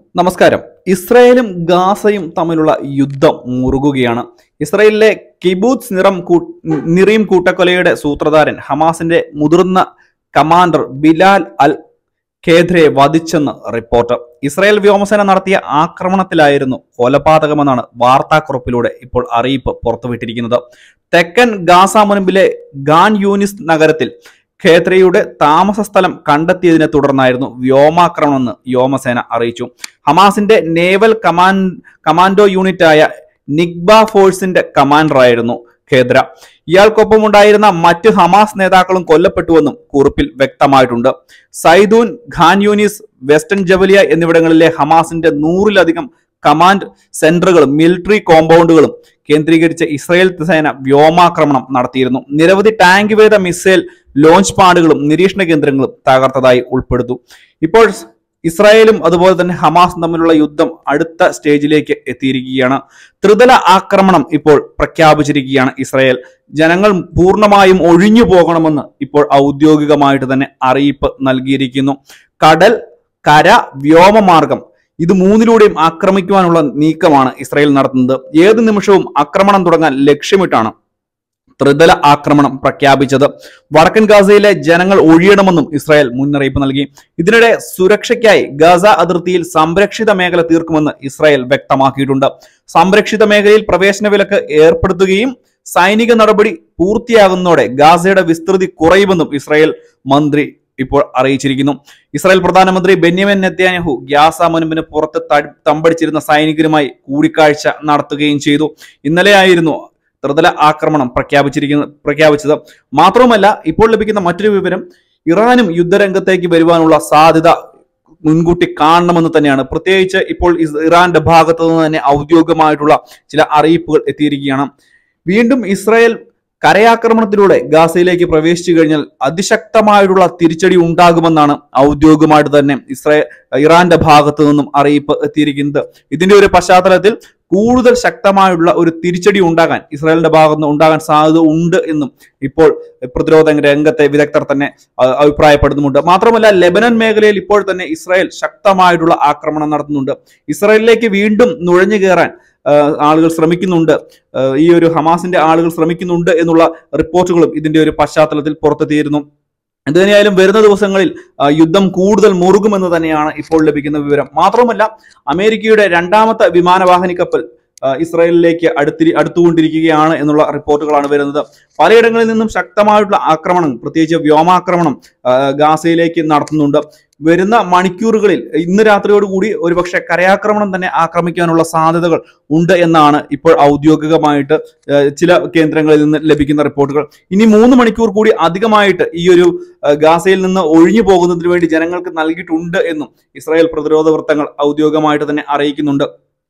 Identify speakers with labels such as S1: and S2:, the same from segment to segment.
S1: നമസ്കാരം ഇസ്രായേലും ഗാസയും തമ്മിലുള്ള യുദ്ധം മുറുകുകയാണ് ഇസ്രായേലിലെ കിബൂത്ത് നിറം കൂ- നിറീം കൂട്ടക്കൊലയുടെ സൂത്രധാരൻ ഹമാസിന്റെ മുതിർന്ന കമാൻഡർ ബിലാൽ അൽ ഖേദ്രയെ വധിച്ചെന്ന് റിപ്പോർട്ട് ഇസ്രായേൽ വ്യോമസേന നടത്തിയ ആക്രമണത്തിലായിരുന്നു കൊലപാതകമെന്നാണ് വാർത്താക്കുറിപ്പിലൂടെ ഇപ്പോൾ അറിയിപ്പ് പുറത്തുവിട്ടിരിക്കുന്നത് തെക്കൻ ഗാസ മുൻപിലെ ഗാൻ യൂനിസ് നഗരത്തിൽ ഖേത്രയുടെ താമസ സ്ഥലം കണ്ടെത്തിയതിനെ തുടർന്നായിരുന്നു വ്യോമാക്രമണമെന്ന് വ്യോമസേന അറിയിച്ചു ഹമാസിന്റെ നേവൽ കമാൻ കമാൻഡോ യൂണിറ്റായ നിഗ്ബ ഫോഴ്സിന്റെ കമാൻഡറായിരുന്നു ഖേദ്ര ഇയാൾക്കൊപ്പം ഉണ്ടായിരുന്ന മറ്റ് ഹമാസ് നേതാക്കളും കൊല്ലപ്പെട്ടുവെന്നും കുറിപ്പിൽ വ്യക്തമായിട്ടുണ്ട് Zeitoun Khan Younis western Jabalia എന്നിവിടങ്ങളിലെ ഹമാസിന്റെ നൂറിലധികം കമാൻഡ് സെന്ററുകളും മിലിറ്ററി കോമ്പൗണ്ടുകളും കേന്ദ്രീകരിച്ച് ഇസ്രായേൽ സേന വ്യോമാക്രമണം നടത്തിയിരുന്നു നിരവധി ടാങ്ക് വേദ മിസൈൽ ലോഞ്ച് പാഡുകളും നിരീക്ഷണ കേന്ദ്രങ്ങളും തകർത്തതായി ഉൾപ്പെടുത്തു ഇപ്പോൾ ഇസ്രായേലും അതുപോലെ തന്നെ ഹമാസും തമ്മിലുള്ള യുദ്ധം അടുത്ത സ്റ്റേജിലേക്ക് എത്തിയിരിക്കുകയാണ് ത്രിതല ആക്രമണം ഇപ്പോൾ പ്രഖ്യാപിച്ചിരിക്കുകയാണ് ഇസ്രായേൽ ജനങ്ങൾ പൂർണ്ണമായും ഒഴിഞ്ഞു പോകണമെന്ന് ഇപ്പോൾ ഔദ്യോഗികമായിട്ട് തന്നെ അറിയിപ്പ് നൽകിയിരിക്കുന്നു കടൽ കര വ്യോമമാർഗം ഇത് മൂന്നിലൂടെയും ആക്രമിക്കുവാനുള്ള നീക്കമാണ് ഇസ്രായേൽ നടത്തുന്നത് ഏത് നിമിഷവും ആക്രമണം തുടങ്ങാൻ ലക്ഷ്യമിട്ടാണ് ത്രിതല ആക്രമണം പ്രഖ്യാപിച്ചത് വടക്കൻ ഗാസയിലെ ജനങ്ങൾ ഒഴിയണമെന്നും ഇസ്രായേൽ മുന്നറിയിപ്പ് നൽകി ഇതിനിടെ സുരക്ഷയ്ക്കായി ഗാസ അതിർത്തിയിൽ സംരക്ഷിത മേഖല തീർക്കുമെന്ന് ഇസ്രായേൽ വ്യക്തമാക്കിയിട്ടുണ്ട് സംരക്ഷിത മേഖലയിൽ പ്രവേശന വിലക്ക് ഏർപ്പെടുത്തുകയും സൈനിക നടപടി പൂർത്തിയാകുന്നതോടെ ഗാസയുടെ വിസ്തൃതി കുറയുമെന്നും ഇസ്രായേൽ മന്ത്രി ഇപ്പോൾ അറിയിച്ചിരിക്കുന്നു ഇസ്രായേൽ പ്രധാനമന്ത്രി ബെന്യാമിൻ നെത്യാനഹു ഗ്യാസ മുൻപിന് പുറത്ത് ത- തമ്പടിച്ചിരുന്ന സൈനികരുമായി കൂടിക്കാഴ്ച നടത്തുകയും ചെയ്തു ഇന്നലെയായിരുന്നു ത്രിതല ആക്രമണം പ്രഖ്യാപിച്ചിരിക്കുന്ന പ്രഖ്യാപിച്ചത് മാത്രവുമല്ല ഇപ്പോൾ ലഭിക്കുന്ന മറ്റൊരു വിവരം ഇറാനും യുദ്ധരംഗത്തേക്ക് വരുവാനുള്ള സാധ്യത മുൻകൂട്ടി കാണണമെന്ന് തന്നെയാണ് പ്രത്യേകിച്ച് ഇപ്പോൾ ഇസ് ഇറാന്റെ ഭാഗത്തു നിന്ന് തന്നെ ഔദ്യോഗികമായിട്ടുള്ള ചില അറിയിപ്പുകൾ എത്തിയിരിക്കുകയാണ് വീണ്ടും ഇസ്രായേൽ കരയാക്രമണത്തിലൂടെ ഗാസയിലേക്ക് പ്രവേശിച്ചു കഴിഞ്ഞാൽ അതിശക്തമായിട്ടുള്ള തിരിച്ചടി ഉണ്ടാകുമെന്നാണ് ഔദ്യോഗികമായിട്ട് തന്നെ ഇസ്രായേൽ ഇറാന്റെ ഭാഗത്തു നിന്നും അറിയിപ്പ് എത്തിയിരിക്കുന്നത് ഇതിന്റെ ഒരു പശ്ചാത്തലത്തിൽ കൂടുതൽ ശക്തമായുള്ള ഒരു തിരിച്ചടി ഉണ്ടാകാൻ ഇസ്രായേലിന്റെ ഭാഗത്ത് നിന്ന് ഉണ്ടാകാൻ സാധ്യത ഉണ്ട് എന്നും ഇപ്പോൾ പ്രതിരോധ രംഗത്തെ വിദഗ്ധർ തന്നെ അഹ് അഭിപ്രായപ്പെടുന്നുമുണ്ട് മാത്രമല്ല ലെബനൻ മേഖലയിൽ ഇപ്പോൾ തന്നെ ഇസ്രായേൽ ശക്തമായിട്ടുള്ള ആക്രമണം നടത്തുന്നുണ്ട് ഇസ്രായേലിലേക്ക് വീണ്ടും നുഴഞ്ഞു കയറാൻ ആഹ് ആളുകൾ ശ്രമിക്കുന്നുണ്ട് ആഹ് ഈ ഒരു ഹമാസിന്റെ ആളുകൾ ശ്രമിക്കുന്നുണ്ട് എന്നുള്ള റിപ്പോർട്ടുകളും ഇതിന്റെ ഒരു പശ്ചാത്തലത്തിൽ പുറത്തെത്തിയിരുന്നു എന്തുതന്നെയായാലും വരുന്ന ദിവസങ്ങളിൽ ആ, യുദ്ധം കൂടുതൽ മുറുകുമെന്ന് തന്നെയാണ് ഇപ്പോൾ ലഭിക്കുന്ന വിവരം മാത്രമല്ല അമേരിക്കയുടെ രണ്ടാമത്തെ വിമാനവാഹിനി കപ്പൽ ആ, ഇസ്രായേലിലേക്ക് അടുത്തിരി അടുത്തുകൊണ്ടിരിക്കുകയാണ് എന്നുള്ള റിപ്പോർട്ടുകളാണ് വരുന്നത് പലയിടങ്ങളിൽ നിന്നും ശക്തമായിട്ടുള്ള ആക്രമണം പ്രത്യേകിച്ച് വ്യോമാക്രമണം ആ, ഗാസയിലേക്ക് നടത്തുന്നുണ്ട് വരുന്ന മണിക്കൂറുകളിൽ ഇന്ന് രാത്രിയോടുകൂടി ഒരുപക്ഷെ കരയാക്രമണം തന്നെ ആക്രമിക്കാനുള്ള സാധ്യതകൾ ഉണ്ട് എന്നാണ് ഇപ്പോൾ ഔദ്യോഗികമായിട്ട് ആ, ചില കേന്ദ്രങ്ങളിൽ നിന്ന് ലഭിക്കുന്ന റിപ്പോർട്ടുകൾ ഇനി മൂന്ന് മണിക്കൂർ കൂടി അധികമായിട്ട് ഈ ഒരു ആ, ഗാസയിൽ നിന്ന് ഒഴിഞ്ഞു പോകുന്നതിന് വേണ്ടി ജനങ്ങൾക്ക് നൽകിയിട്ടുണ്ട് എന്നും ഇസ്രായേൽ പ്രതിരോധ വൃത്തങ്ങൾ ഔദ്യോഗികമായിട്ട് തന്നെ അറിയിക്കുന്നുണ്ട്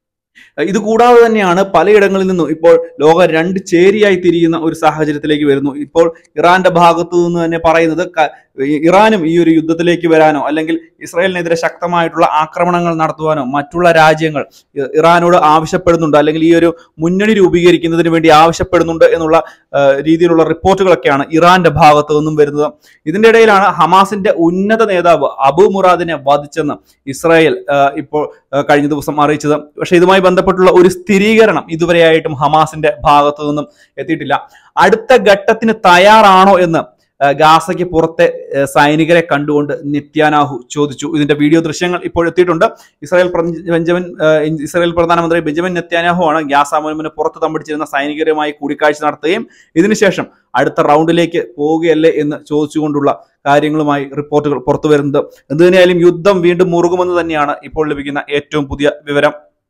S1: ഇത് കൂടാതെ തന്നെയാണ് പലയിടങ്ങളിൽ നിന്നും ഇപ്പോൾ ലോകം രണ്ട് ചേരിയായി തിരിയുന്ന ഒരു സാഹചര്യത്തിലേക്ക് വരുന്നു ഇപ്പോൾ ഇറാന്റെ ഭാഗത്തു നിന്ന് തന്നെ പറയുന്നത് ക- ഇറാനും ഈ ഒരു യുദ്ധത്തിലേക്ക് വരാനോ അല്ലെങ്കിൽ ഇസ്രായേലിനെതിരെ ശക്തമായിട്ടുള്ള ആക്രമണങ്ങൾ നടത്തുവാനോ മറ്റുള്ള രാജ്യങ്ങൾ ഇ- ഇറാനോട് ആവശ്യപ്പെടുന്നുണ്ട് അല്ലെങ്കിൽ ഈ ഒരു മുന്നണി രൂപീകരിക്കുന്നതിന് വേണ്ടി ആവശ്യപ്പെടുന്നുണ്ട് എന്നുള്ള ആ, രീതിയിലുള്ള റിപ്പോർട്ടുകളൊക്കെയാണ് ഇറാന്റെ ഭാഗത്തു നിന്നും വരുന്നത് ഇതിന്റെ ഇടയിലാണ് ഹമാസിന്റെ ഉന്നത നേതാവ് അബു മുറാദിനെ വധിച്ചെന്ന് ഇസ്രായേൽ ആ, ഇപ്പോൾ ആ, കഴിഞ്ഞ ദിവസം അറിയിച്ചത് പക്ഷെ ഇതുമായി ബന്ധപ്പെട്ടുള്ള ഒരു സ്ഥിരീകരണം ഇതുവരെയായിട്ടും ഹമാസിന്റെ ഭാഗത്തു നിന്നും എത്തിയിട്ടില്ല അടുത്ത ഘട്ടത്തിന് തയ്യാറാണോ എന്ന് ആ, ഗാസയ്ക്ക് പുറത്തെ ആ, സൈനികരെ കണ്ടുകൊണ്ട് നിത്യാനാഹു ചോദിച്ചു ഇതിന്റെ വീഡിയോ ദൃശ്യങ്ങൾ ഇപ്പോൾ എത്തിയിട്ടുണ്ട് ഇസ്രായേൽ പ്രൻ- ബെഞ്ചമിൻ ആ, ഇസ്രായേൽ പ്രധാനമന്ത്രി ബെഞ്ചമിൻ നെത്യാനാഹു ആണ് ഗ്യാസ മുൻപിന് പുറത്ത് തമ്പടിച്ചിരുന്ന സൈനികരുമായി കൂടിക്കാഴ്ച നടത്തുകയും ഇതിനുശേഷം അടുത്ത റൗണ്ടിലേക്ക് പോവുകയല്ലേ എന്ന് ചോദിച്ചുകൊണ്ടുള്ള കാര്യങ്ങളുമായി റിപ്പോർട്ടുകൾ പുറത്തു വരുന്നത് എന്ത് തന്നെയായാലും യുദ്ധം വീണ്ടും മുറുകുമെന്ന് തന്നെയാണ് ഇപ്പോൾ ലഭിക്കുന്ന ഏറ്റവും പുതിയ വിവരം